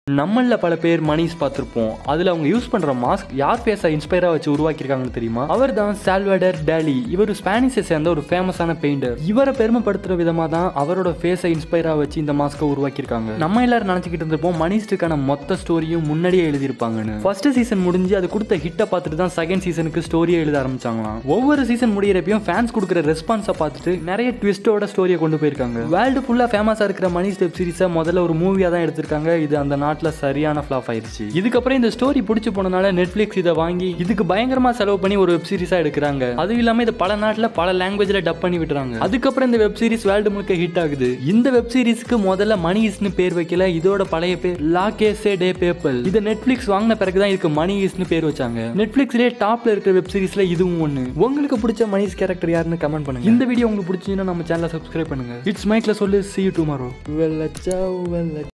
நம்மள பல பேர் மணிஸ் பார்த்துருப்போம் அதுல அவங்க யூஸ் பண்ற மாஸ்க் யார் ஃபேஸை இன்ஸ்பயரா வச்சு உருவாக்கியிருக்காங்கன்னு தெரியுமா அவர் தான் சால்வடர் டேலி இவர் ஸ்பானிஷை சேர்ந்த ஒரு ஃபேமஸான பெயிண்டர் இவரை பெருமைப்படுத்துற விதமா தான் அவரோட ஃபேஸை இன்ஸ்பயரா வச்சு இந்த மாஸ்க்கை உருவாக்கியிருக்காங்க நம்ம எல்லாரும் நினைச்சுக்கிட்டு இருந்திருப்போம் மணிஸ்டுக்கான மொத்த ஸ்டோரியும் முன்னாடியே எழுதியிருப்பாங்கன்னு ஃபர்ஸ்ட் சீசன் முடிஞ்சு அது கொடுத்த ஹிட்டை பார்த்துட்டு தான் செகண்ட் சீசனுக்கு ஸ்டோரியை எழுத ஆரம்பிச்சாங்களாம் ஒவ்வொரு சீசன் முடியிறப்பையும் ஃபேன்ஸ் கொடுக்குற ரெஸ்பான்ஸை பார்த்துட்டு நிறைய ட்விஸ்டோட ஸ்டோரியை கொண்டு போயிருக்காங்க வேர்ல்டு ஃபுல்லா ஃபேமஸா இருக்கிற மணி வெப் சீரிஸை முதல்ல ஒரு மூவியா தான் எடுத்திருக்காங்க இது அந்த நாட்டில் சரியான ஃபிளாப் ஆயிருச்சு இதுக்கப்புறம் இந்த ஸ்டோரி பிடிச்சி போனனால நெட்ஃபிளிக்ஸ் இதை வாங்கி இதுக்கு பயங்கரமா செலவு பண்ணி ஒரு வெப் சீரிஸா எடுக்கிறாங்க அதுவும் இல்லாம இது பல நாட்டில் பல லாங்குவேஜ்ல டப் பண்ணி விட்டுறாங்க அதுக்கப்புறம் இந்த வெப் சீரிஸ் வேர்ல்டு முழுக்க ஹிட் ஆகுது இந்த வெப் சீரிஸ்க்கு முதல்ல மணி இஸ்னு பேர் வைக்கல இதோட பழைய பேர் லா கேசே டே பேப்பல் இதை நெட்ஃபிளிக்ஸ் வாங்கின பிறகு தான் இதுக்கு மணி இஸ்னு பேர் வச்சாங்க நெட்ஃபிளிக்ஸ்லேயே டாப்ல இருக்கிற வெப் சீரிஸ்ல இதுவும் ஒன்று உங்களுக்கு பிடிச்ச மணிஸ் கேரக்டர் யாருன்னு கமெண்ட் பண்ணுங்க இந்த வீடியோ உங்களுக்கு பிடிச்சிருந்தா நம்ம சேனலை சப்ஸ்கிரைப் பண்ணுங்க இட்ஸ் மைக்ல சொல்லு see you tomorrow வெள்ளச்சா வெள்ள